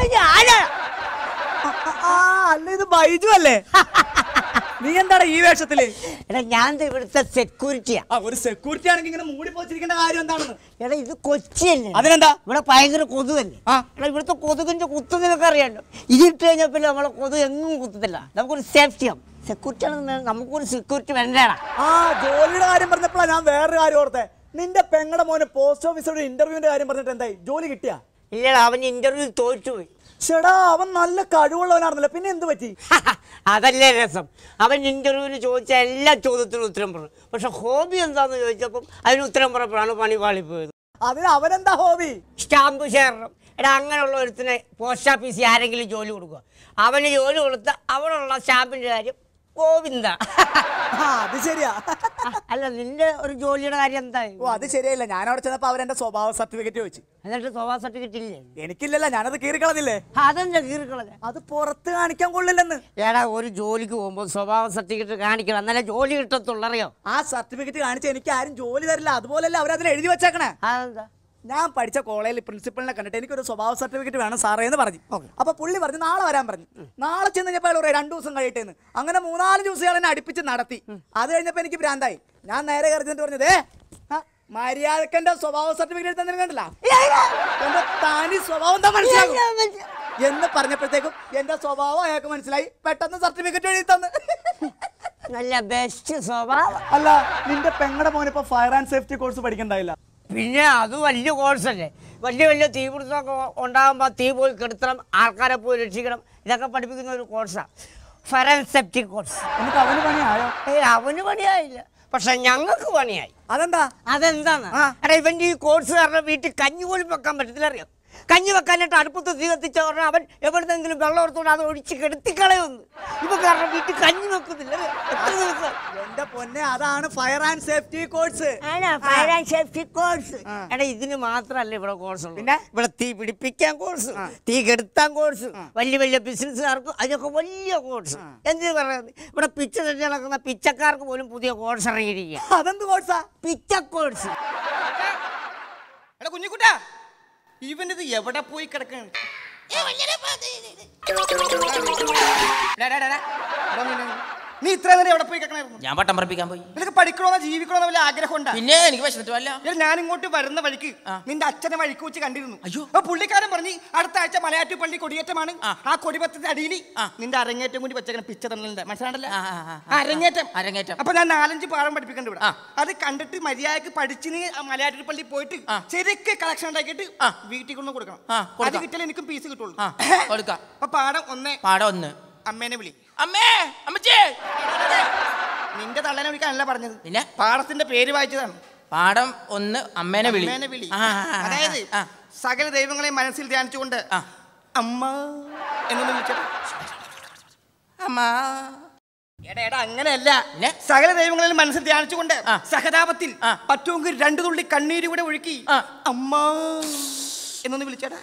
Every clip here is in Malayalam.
ഞാനാ ആ അല്ല ഇത് ബൈജു അല്ലേ നീ എന്താണ് ഈ വേഷത്തില് എടാ ഞാൻ ദേ ഇവിടുത്തെ സെക്യൂരിറ്റിയാ ആ ഒരു സെക്യൂരിറ്റി ആണെങ്കിൽ ഇങ്ങനെ മൂടി പോച്ചിരിക്കേണ്ട കാര്യം എന്താണെന്ന് എടാ ഇത് കൊച്ചിയല്ലേ അതിനെന്താ ഇവിടെ ഭയങ്കര കൊതുകല്ലേ ആ. എടാ ഇവിടുത്തെ കൊതുകിന്റെ കുത്ത് നിനക്ക് അറിയാലോ ഇതിട്ട് കഴിഞ്ഞാൽ പിന്നെ നമ്മളെ കൊതുക് എങ്ങും കുത്തത്തില്ല നമുക്കൊരു സേഫ്റ്റി ആവും സെക്യൂരിറ്റി ആണെന്ന് നമുക്കൊരു സെക്യൂരിറ്റി വേണ്ടടാ ആ ജോലിയുടെ കാര്യം പറഞ്ഞപ്പോഴാണ് ഞാൻ വേറൊരു കാര്യം ഓർത്തെ നിന്റെ പെങ്ങടെ മോന് പോസ്റ്റ് ഓഫീസോട് ഇന്റർവ്യൂവിന്റെ കാര്യം പറഞ്ഞിട്ട് എന്തായി ജോലി കിട്ടിയാ ഇല്ലടാ അവൻ ഇന്റർവ്യൂ തോറ്റുപോയി ചേടാ അവൻ നല്ല കഴിവുള്ളവനാണെന്നല്ലോ പിന്നെ എന്ത് പറ്റി അതല്ലേ രസം അവൻ ഇന്റർവ്യൂവിന് ചോദിച്ച എല്ലാ ചോദ്യത്തിനും ഉത്തരം പറഞ്ഞു പക്ഷെ ഹോബി എന്താന്ന് ചോദിച്ചപ്പം അതിന് ഉത്തരം പറഞ്ഞപ്പോഴാണ് പണി പാളിപ്പോയത് അതിന് അവനെന്താ ഹോബി സ്റ്റാമ്പ് ശേഖരണം എടാ അങ്ങനെയുള്ള ഒരുത്തിന് പോസ്റ്റ് ഓഫീസിൽ ആരെങ്കിലും ജോലി കൊടുക്കുക അവന് ജോലി കൊടുത്ത അവിടെയുള്ള സ്റ്റാമ്പിന്റെ കാര്യം ഗോവിന്ദ ആ അത് ശരിയാ അല്ല നിന്റെ ഒരു ജോലിയുടെ കാര്യം എന്തായി ഓ അത് ശരിയല്ല ഞാൻ അവിടെ ചെന്നപ്പോ അവരെന്റെ സ്വഭാവ സർട്ടിഫിക്കറ്റ് ചോദിച്ചു എന്നിട്ട് സ്വഭാവ സർട്ടിഫിക്കറ്റ് ഇല്ലേ എനിക്കില്ലല്ല ഞാനത് കീറിക്കളഞ്ഞില്ലേ അതെന്താ കീറിക്കളഞ്ഞ അത് പുറത്ത് കാണിക്കാൻ കൊള്ളില്ലെന്ന് എടാ ഒരു ജോലിക്ക് പോകുമ്പോൾ സ്വഭാവ സർട്ടിഫിക്കറ്റ് കാണിക്കണം എന്നാലേ ജോലി കിട്ടത്തുള്ളൂ അറിയോ ആ സർട്ടിഫിക്കറ്റ് കാണിച്ച് എനിക്ക് ആരും ജോലി തരില്ല അതുപോലല്ല അവരതിൽ എഴുതി വെച്ചേക്കണേ അതെന്താ ഞാൻ പഠിച്ച കോളേജിൽ പ്രിൻസിപ്പളിനെ കണ്ടിട്ട് എനിക്കൊരു സ്വഭാവ സർട്ടിഫിക്കറ്റ് വേണം സാറേ എന്ന് പറഞ്ഞു അപ്പൊ പുള്ളി പറഞ്ഞു നാളെ വരാൻ പറഞ്ഞു നാളെ ചെന്ന് കഴിഞ്ഞപ്പോൾ അയാൾ രണ്ടു ദിവസം കഴിയട്ടേന്ന് അങ്ങനെ മൂന്നാല് ദിവസം അയാൾ എന്നെ അടുപ്പിച്ച് നടത്തി അത് കഴിഞ്ഞപ്പോ എനിക്ക് ഭ്രാന്തായി ഞാൻ നേരെ കറിഞ്ഞിട്ട് പറഞ്ഞത് "ഏ, ആ, മര്യാദക്കെന്റെ സ്വഭാവ സർട്ടിഫിക്കറ്റ് തന്നെ കണ്ടില്ല എന്റെ തനി സ്വഭാവം എന്താ മനസ്സിലാകും എന്ന് പറഞ്ഞപ്പോഴത്തേക്കും എന്റെ സ്വഭാവം അയാൾക്ക് മനസ്സിലായി പെട്ടെന്ന് സർട്ടിഫിക്കറ്റ് എഴുതി തന്ന് നല്ല ബെസ്റ്റ് സ്വഭാവം അല്ല നിന്റെ പെങ്ങടെ മോനിപ്പോ ഫയർ ആൻഡ് സേഫ്റ്റി കോഴ്സ് പഠിക്കണ്ടായില്ല പിന്നെ അത് വലിയ കോഴ്സല്ലേ വലിയ വലിയ തീപിടുത്തമൊക്കെ ഉണ്ടാകുമ്പോൾ തീ പോയി കെടുത്തണം ആൾക്കാരെ പോയി രക്ഷിക്കണം ഇതൊക്കെ പഠിപ്പിക്കുന്ന ഒരു കോഴ്സാണ് ഫയർ സെപ്റ്റി കോഴ്സ് എന്നിട്ട് അവന് പണിയായോ ഏയ് അവന് പണിയായില്ല പക്ഷെ ഞങ്ങൾക്ക് പണിയായി അതെന്താ അതെന്താന്ന് ആ. എടാ ഇവന്റെ ഈ കോഴ്സ് കാരണം വീട്ടിൽ കഞ്ഞി പോലും വെക്കാൻ പറ്റത്തില്ല അറിയാം കഞ്ഞി വെക്കാനായിട്ട് അടുപ്പത്ത് തീ കത്തിച്ച പറഞ്ഞാൽ അവൻ എവിടുന്നെങ്കിലും വെള്ളം എടുത്തോണ്ട് അത് ഒഴിച്ച് കെടുത്തിക്കളയൊന്ന് ഇവ കാരണം വീട്ടിൽ കഞ്ഞി വെക്കുന്നില്ല അറിയോ? എത്ര ദിവസം എന്റെ പൊന്നെ അതാണ് fire and safety course fire and safety course എടാ ഇതിന് മാത്രമല്ല ഇവിടെ കോഴ്സ് ഉള്ളത് പിന്നെ? ഇവിടെ തീ പിടിപ്പിക്കാൻ കോഴ്സ് തീ കെടുത്താൻ കോഴ്സ് വലിയ വലിയ ബിസിനസ്സുകാർക്ക് അതിനൊക്കെ വലിയ കോഴ്സ് എന്ത് പറയുന്നത് ഇവിടെ പിച്ച തന്നെ നടക്കുന്ന പിച്ചക്കാർക്ക് പോലും പുതിയ കോഴ്സ് ഇറങ്ങിയിരിക്കുക അതെന്ത് കോഴ്സാ പിച്ച കോഴ്സ് എടാ കുഞ്ഞിക്കുട്ടാ ഇവനിത് എവിടെ പോയി കിടക്കാണ് നീ ഇത്ര നേരം എവിടെ പോയി കിടക്കണായിരുന്നു ഞാൻ പട്ടം പറപ്പിക്കാൻ പോയി നിനക്ക് പഠിക്കണമെന്നോ ജീവിക്കണമെന്നോ വല്ല ആഗ്രഹം ഉണ്ടാ പിന്നെ എനിക്ക് വിശന്നിട്ട് വല്ല ഞാൻ ഇങ്ങോട്ട് വരുന്ന വഴിക്ക് നിന്റെ അച്ഛനെ വഴിക്ക് വെച്ച് കണ്ടിരുന്നു അയ്യോ. അപ്പൊ പുള്ളിക്കാരൻ പറഞ്ഞ് അടുത്ത ആഴ്ച മലയാറ്റൂപ്പള്ളി കൊടിയേറ്റമാണ് ആ. ആ കൊടിപത്തിന്റെ അടിയിൽ ആ. നിന്റെ അരങ്ങേറ്റം കൂടി വെച്ചേക്കണം പിച്ച തന്നെ മനസ്സിലാണ്ടല്ലേ ആ, ആ, ആ, ആ. അരങ്ങേറ്റം അരങ്ങേറ്റം. അപ്പൊ ഞാൻ നാലഞ്ച് പാഠം പഠിപ്പിക്കണ്ട ഇവിടെ ആ. അത് കണ്ടിട്ട് മര്യാദക്ക് പഠിച്ച് നീ ആ മലയാറ്റൂപ്പള്ളി പോയിട്ട് ആ. ശരിക്ക് കളക്ഷൻ ഉണ്ടാക്കിയിട്ട് ആ. വീട്ടിൽ കൊണ്ട് കൊടുക്കണം ആ, അത് കൊടുക്കാം. കിട്ടിയാൽ എനിക്കും പീസ് കിട്ടുള്ളൂ ആ കൊടുക്കാം അപ്പൊ പാഠം ഒന്ന് പാടം ഒന്ന് അമ്മേനെ വിളി അമ്മേ അമ്മച്ചേ നിന്റെ തള്ളനെ വിളിക്കാനല്ല പറഞ്ഞത് പിന്നെ പാഠത്തിന്റെ പേര് വായിച്ചതാണ് പാടം ഒന്ന് അമ്മേനെ വിളി അമ്മേനെ വിളി ആ, ആ, ആ, അതായത് ആ. സകല ദൈവങ്ങളെ മനസ്സിൽ ധ്യാനിച്ചുകൊണ്ട് ആ. അമ്മ എന്നൊന്ന് വിളിച്ചത് അമ്മ എടാ എടാ അങ്ങനെയല്ല പിന്നെ? സകല ദൈവങ്ങളെ മനസ്സിൽ ധ്യാനിച്ചുകൊണ്ട് ആ. സഹതാപത്തിൽ ആ. പറ്റുമെങ്കിൽ രണ്ടു തുള്ളി കണ്ണീര് കൂടെ ഒഴുക്കി ആ. അമ്മ എന്നൊന്ന് വിളിച്ചേടാ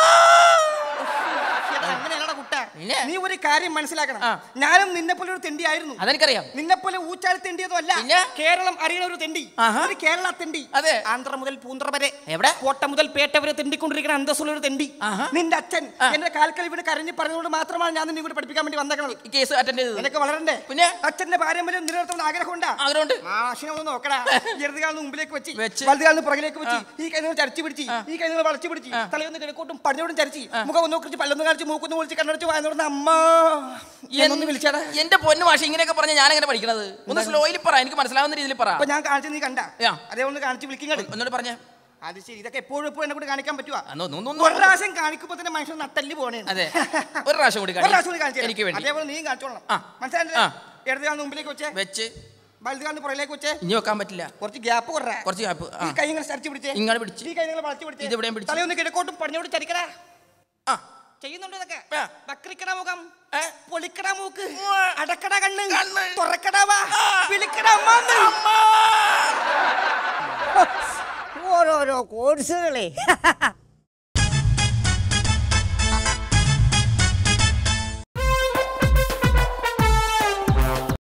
എടാ, അങ്ങനെയാണടാ കുട്ട പിന്നെ? നീ ഒരു കാര്യം മനസ്സിലാക്കണം ആ. ഞാനും നിന്നെ പോലെ ഒരു തെണ്ടിയായിരുന്നു അതെനിക്കറിയാം നിന്നെ പോലെ ഊച്ചാളി തെണ്ടിയതും അല്ല പിന്നെ? കേരളം അറിയുന്ന ഒരു തെണ്ടി ആഹാ. ഒരു കേരള തെണ്ടി അതെ. ആന്ധ്ര മുതൽ പൂന്തറ വരെ എവിടെ? കോട്ട മുതൽ പേട്ട വരെ തെണ്ടിക്കൊണ്ടിരിക്കുന്ന അന്തസ്സുള്ള ഒരു തെണ്ടി ആഹാ. നിന്റെ അച്ഛൻ ആ. എന്റെ കാൽക്കൽ ഇവിടെ കരഞ്ഞ് പറഞ്ഞതുകൊണ്ട് മാത്രമാണ് ഞാൻ നിന്നെ ഇവിടെ പഠിപ്പിക്കാൻ വേണ്ടി വന്നേക്കണത് ഈ കേസ് അറ്റൻഡ് ചെയ്തത് നിനക്ക് വളരണ്ടേ പിന്നെ? അച്ഛന്റെ പാരമ്പര്യം നിലനിർത്തുന്ന ആഗ്രഹമുണ്ടാ ആഗ്രഹമുണ്ട് മാഷിനെ ഒന്ന് നോക്കടാ ഇടത് കാലിന് മുമ്പിലേക്ക് വെച്ച് വെച്ച്. വലത് കാലിന് പുറകിലേക്ക് വെച്ച് ഈ കൈ നിങ്ങൾ ചരിച്ചു പിടിച്ച് ആ. ഈ കൈ നിങ്ങൾ വളച്ചു പിടിച്ച് ആ. തലയൊന്ന് കിഴക്കോട്ടും പടിഞ്ഞോട്ടും ചരിച്ച് മുഖം ഒന്ന് കുറിച്ച് പല്ലൊന്ന് കാണിച്ച് മൂക്കൊന്ന് വിളിച്ച് കണ്ണടിച്ച് വായനോടുന്ന അമ്മ എന്നൊന്ന് വിളിച്ചാടാ എന്റെ പൊന്നു ഭാഷ ഇങ്ങനെയൊക്കെ പറഞ്ഞ ഞാൻ എങ്ങനെ പഠിക്കണത് ഒന്ന് സ്ലോയിൽ പറ എനിക്ക് മനസ്സിലാവുന്ന രീതിയിൽ പറ അപ്പൊ ഞാൻ കാണിച്ചു നീ കണ്ട യാ. അതേ ഒന്ന് കാണിച്ച് വിളിക്കുന്നത് ഒന്നോട് പറഞ്ഞേ അത് ശരി ഇതൊക്കെ എപ്പോഴും എപ്പോഴും എന്നെ കൂടി കാണിക്കാൻ പറ്റുവാ ആ, ഒന്ന് ഒന്ന് ഒന്ന് ഒരു പ്രാവശ്യം കാണിക്കുമ്പോ തന്നെ മനുഷ്യൻ നട്ടല്ലി പോണേ അതെ ഒരു പ്രാവശ്യം കൂടി ഒരു പ്രാവശ്യം കൂടി കാണിക്ക്. കാണിച്ചു എനിക്ക് വേണ്ടി അതേപോലെ നീ കാണിച്ചോളണം ആ. മനസ്സിലായില്ലേ ആ. ഇടത് കാലിന് മുമ്പിലേക്ക് വെച്ചേ വെച്ച് വലത് കാലിന് പുറകിലേക്ക് വെച്ചേ ഇനി വെക്കാൻ പറ്റില്ല കുറച്ച് ഗ്യാപ്പ് കുറേ കുറച്ച് ഗ്യാപ്പ് ഈ കൈ ഇങ്ങനെ ചരിച്ച് പിടിച്ചേ ഇങ്ങനെ പിടിച്ച് ഈ കൈ നിങ്ങൾ വളച്ചു പിടിച്ചേ ഇത് ഇവിടെയും പിടിച്ച്. തലയൊന്ന് കിഴക്കോട്ടും പടിഞ്ഞോട്ടും ചരിക്കടാ ആ ചെയ്യുന്നുണ്ട് ഇതൊക്കെ ആ. വക്രിക്കട മുഖം ഏ? പൊളിക്കട മൂക്ക് ഉവ്വ്. അടക്കട കണ്ണ് കണ്ണ്. തുറക്കട വാ ആ. വിളിക്കട അമ്മാന്ന്. ഓരോരോ കോഴ്സുകളെ